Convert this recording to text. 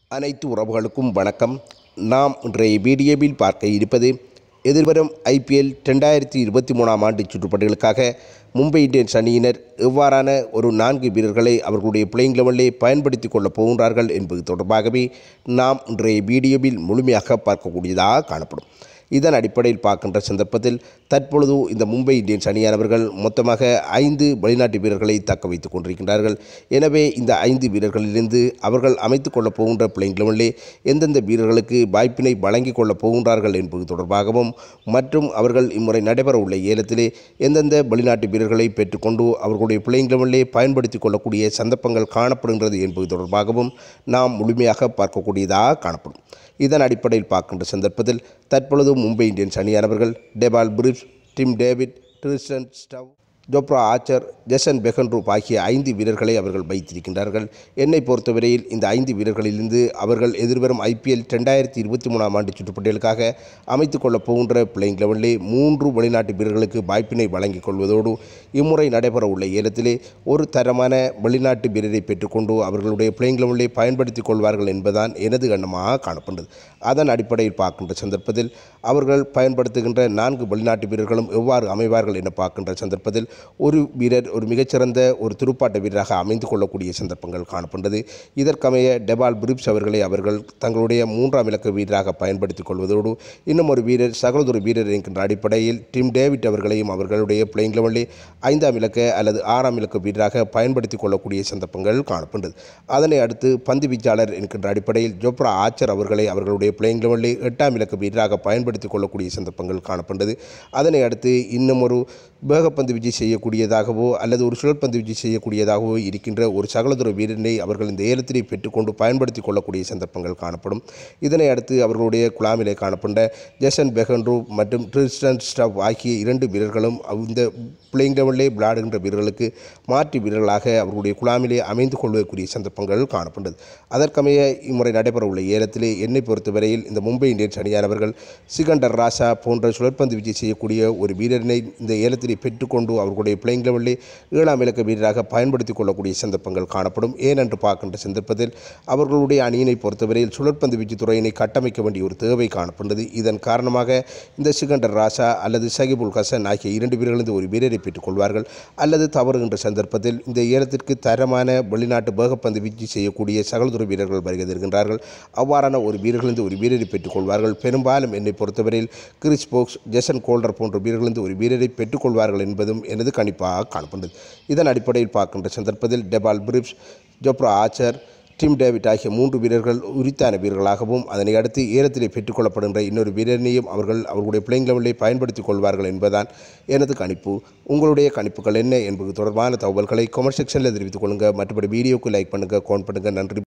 அனைத்து உறவுகளுக்கும் வணக்கம் நாம் இன்றைய வீடியோவில் பார்க்க இருப்பது எதிர்வரும் ஐபிஎல் ரெண்டாயிரத்தி இருபத்தி மூணாம் ஆண்டு சுற்றுப்பட்டிகளுக்காக மும்பை இந்தியன்ஸ் அணியினர் எவ்வாறான ஒரு நான்கு வீரர்களை அவர்களுடைய பிளேயிங் லெவலிலே பயன்படுத்தி கொள்ளப் போகின்றார்கள் என்பது தொடர்பாகவே நாம் இன்றைய வீடியோவில் முழுமையாக பார்க்கக்கூடியதாக காணப்படும் இதன் அடிப்படையில் பார்க்கின்ற சந்தர்ப்பத்தில் தற்பொழுது இந்த மும்பை இந்தியன்ஸ் அணியானவர்கள் மொத்தமாக ஐந்து வெளிநாட்டு வீரர்களை தக்க வைத்துக் கொண்டிருக்கின்றார்கள் எனவே இந்த ஐந்து வீரர்களிலிருந்து அவர்கள் அமைத்துக் கொள்ளப் போகின்ற பிளேயிங் லெவலிலே எந்தெந்த வீரர்களுக்கு வாய்ப்பினை வழங்கிக் கொள்ளப் போகின்றார்கள் என்பது தொடர்பாகவும் மற்றும் அவர்கள் இம்முறை நடைபெற உள்ள ஏலத்திலே எந்தெந்த வெளிநாட்டு வீரர்களை பெற்றுக்கொண்டு அவர்களுடைய பிளேயிங் லெவலிலே பயன்படுத்திக் கொள்ளக்கூடிய சந்தர்ப்பங்கள் காணப்படுகின்றது என்பது தொடர்பாகவும் நாம் முழுமையாக பார்க்கக்கூடியதாக காணப்படும் இதன் அடிப்படையில் பார்க்கின்ற சந்தர்ப்பத்தில் தற்பொழுது மும்பை இந்தியன்ஸ் அணியானவர்கள் டெபால் Brevis Tim David Tristan Stubbs Jofra Archer Jason Behrendorff ஆகிய ஐந்து வீரர்களை அவர்கள் வைத்திருக்கின்றார்கள் என்னை பொறுத்தவரையில் இந்த ஐந்து வீரர்களிலிருந்து அவர்கள் எதிர்வரும் ஐபிஎல் ரெண்டாயிரத்தி இருபத்தி மூணாம் ஆண்டு சுற்றுப்பட்டியலுக்காக அமைத்துக் கொள்ளப் போகின்ற பிளேயிங் லெவலிலே மூன்று வெளிநாட்டு வீரர்களுக்கு வாய்ப்பினை வழங்கிக் கொள்வதோடு இம்முறை நடைபெற உள்ள ஏலத்திலே ஒரு தரமான வெளிநாட்டு வீரரை பெற்றுக்கொண்டு அவர்களுடைய பிளேயிங் லெவலிலே பயன்படுத்திக் கொள்வார்கள் என்பதுதான் எனது எண்ணமாக காணப்படுகிறது அதன் அடிப்படையில் பார்க்கின்ற சந்தர்ப்பத்தில் அவர்கள் பயன்படுத்துகின்ற நான்கு வெளிநாட்டு வீரர்களும் எவ்வாறு அமைவார்கள் என பார்க்கின்ற சந்தர்ப்பத்தில் ஒரு வீரர் ஒரு மிகச்சிறந்த ஒரு துடுப்பாட்ட வீரராக அமைந்து கொள்ளக்கூடிய சந்தர்ப்பங்கள் காணப்படுகிறது இதற்கமைய டெபால் பிரிப்ஸ் அவர்களை அவர்கள் தங்களுடைய மூன்றாம் இலக்க வீரராக பயன்படுத்திக் கொள்வதோடு இன்னும் ஒரு வீரர் சகலதொரு வீரர் என்கின்ற அடிப்படையில் டிம் டேவிட் அவர்களையும் அவர்களுடைய பிளேயிங் லெவலில் ஐந்தாம் இலக்க அல்லது ஆறாம் இலக்க வீரராக பயன்படுத்திக் கொள்ளக்கூடிய சந்தர்ப்பங்கள் காணப்படுகிறது அதனை அடுத்து பந்து வீச்சாளர் என்கின்ற அடிப்படையில் ஜோப்ரா ஆச்சர் அவர்களை அவர்களுடைய பிளேயிங் லெவலில் எட்டாம் இலக்க வீரராக பயன்படுத்திக் கொள்ளக்கூடிய சந்தர்ப்பங்கள் காணப்படுகிறது அதனை அடுத்து இன்னும் ஒரு வேகப்பந்து விஜய் செய்யக்கூடியதாகவோ அல்லது ஒரு சுழற்பந்து விஜய் செய்யக்கூடியதாகவோ இருக்கின்ற ஒரு சகலதுர வீரனை அவர்கள் இந்த ஏலத்திலே பெற்றுக்கொண்டு பயன்படுத்தி கொள்ளக்கூடிய சந்தர்ப்பங்கள் காணப்படும் இதனை அடுத்து அவர்களுடைய குழாமிலே காணப்பட்ட ஜெசன் பெகன்ரூ மற்றும் ட்ரிஸ்டன் ஸ்டவ் ஆகிய இரண்டு வீரர்களும் இந்த பிளேயிங் லெவலிலே விளையாடுகின்ற வீரர்களுக்கு மாற்று வீரர்களாக அவர்களுடைய குழாமிலே அமைந்து கொள்வதற்குரிய சந்தர்ப்பங்கள் காணப்பட்டது அதற்கமைய இம்முறை நடைபெற உள்ள ஏலத்திலே என்னை பொறுத்தவரையில் இந்த மும்பை இந்தியன்ஸ் அணியானவர்கள் சிகண்டர் ராசா போன்ற சுழற்பந்து விஜய் செய்யக்கூடிய ஒரு வீரரினை இந்த ஏலத்திலே பெற்றுக்கொண்டு அவர்களுடைய பிளேயிங் லெவலில் ஏழாம் இலக்க வீரராக பயன்படுத்திக் கொள்ளக்கூடிய சந்தர்ப்பங்கள் காணப்படும் ஏனென்று பார்க்கின்ற சந்தர்ப்பத்தில் அவர்களுடைய அணியினை பொறுத்தவரையில் சுழற்பந்து வீச்சு துறையினை கட்டமைக்க வேண்டிய ஒரு தேவை காணப்படுகிறது இதன் காரணமாக இந்த சிகண்டர் ராசா அல்லது சகிபுல் ஹசன் ஆகிய இரண்டு வீரர்களிருந்து ஒரு வீரரை பெற்றுக்கொள்வார்கள் அல்லது தவறுகின்ற சந்தர்ப்பத்தில் இந்த ஏலத்திற்கு தரமான வெளிநாட்டு வேகப்பந்து வீச்சு செய்யக்கூடிய சகலதுறை வீரர்கள் வருகின்றார்கள் அவ்வாறான ஒரு வீரர்களிருந்து ஒரு வீரரை பெற்றுக்கொள்வார்கள் பெரும்பாலும் என்னை பொறுத்தவரையில் கிறிஸ் போக்ஸ் ஜெசன் கோல்டர் போன்ற வீரர்களிருந்து ஒரு வீரரை பெற்றுக்கொள்வார்கள் என்பதும் எனது கணிப்பாக காணப்படுகிறது இதன் அடிப்படையில் பார்க்கின்ற சந்தர்ப்பத்தில் டெபால் Brevis Jofra Archer Tim David ஆகிய மூன்று வீரர்கள் உரித்தான வீரர்களாகவும் அதனை அடுத்து ஏலத்திலே பெற்றுக்கொள்ளப்படுகின்ற இன்னொரு வீரனையும் அவர்கள் அவர்களுடைய பிளேயிங் லெவலில் பயன்படுத்திக் கொள்வார்கள் என்பதுதான் எனது கணிப்பு உங்களுடைய கணிப்புகள் என்ன என்பது தொடர்பான தகவல்களை கமெண்ட் செக்ஷனில் தெரிவித்துக் கொள்ளுங்கள் மற்றபடி வீடியோக்கு லைக் பண்ணுங்கள் கமெண்ட் பண்ணுங்கள் நன்றி